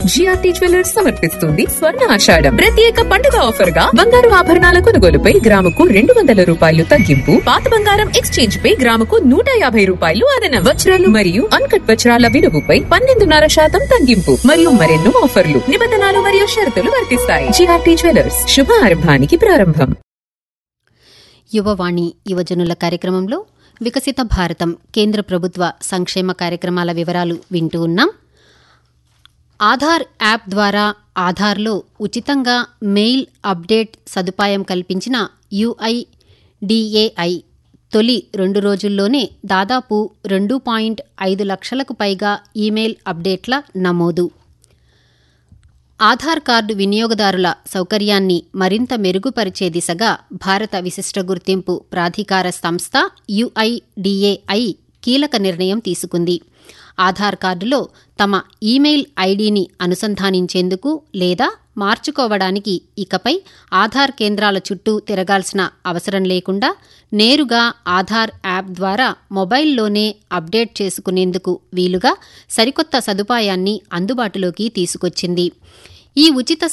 GRT jewellers సమర్పిస్తుంది స్వర్ణ ఆషాఢం ప్రత్యేక పండుగ ఆఫర్ గా బంగారు ఆభరణాల కొనుగోలుపై గ్రాముకు రెండు వందల రూపాయలు తగ్గింపు పాత బంగారం ఎక్స్చేంజ్ పై గ్రాముకు నూట యాభై రూపాయలు అదనం వజ్రాలు మరియు అన్కట్ వజ్రాల విలువపై పన్నెండున్నర శాతం తగ్గింపు మరియు మరెన్నో ఆఫర్లు నిబంధనలు మరియు షరతులు వర్తిస్తాయి జిఆర్టీ జ్యువెలర్స్ శుభ ఆరంభానికి ప్రారంభం యువవాణి యువజనుల కార్యక్రమంలో వికసిత భారతం కేంద్ర ప్రభుత్వ సంక్షేమ కార్యక్రమాల వివరాలు వింటూ ఉన్నాం ఆధార్ యాప్ ద్వారా ఆధార్లో ఉచితంగా మెయిల్ అప్డేట్ సదుపాయం కల్పించిన యుఐడిఏఐ తొలి రెండు రోజుల్లోనే దాదాపు రెండు పాయింట్ ఐదు లక్షలకు పైగా ఈమెయిల్ అప్డేట్ల నమోదు ఆధార్ కార్డు వినియోగదారుల సౌకర్యాన్ని మరింత మెరుగుపరిచే దిశగా భారత విశిష్ట గుర్తింపు ప్రాధికార సంస్థ యుఐడిఏఐ కీలక నిర్ణయం తీసుకుంది ఆధార్ కార్డులో తమ ఈమెయిల్ ఐడిని అనుసంధానించేందుకు లేదా మార్చుకోవడానికి ఇకపై ఆధార్ కేంద్రాల చుట్టూ తిరగాల్సిన అవసరం లేకుండా నేరుగా ఆధార్ యాప్ ద్వారా మొబైల్లోనే అప్డేట్ చేసుకునేందుకు వీలుగా సరికొత్త సదుపాయాన్ని అందుబాటులోకి తీసుకొచ్చింది ఈ ఉచిత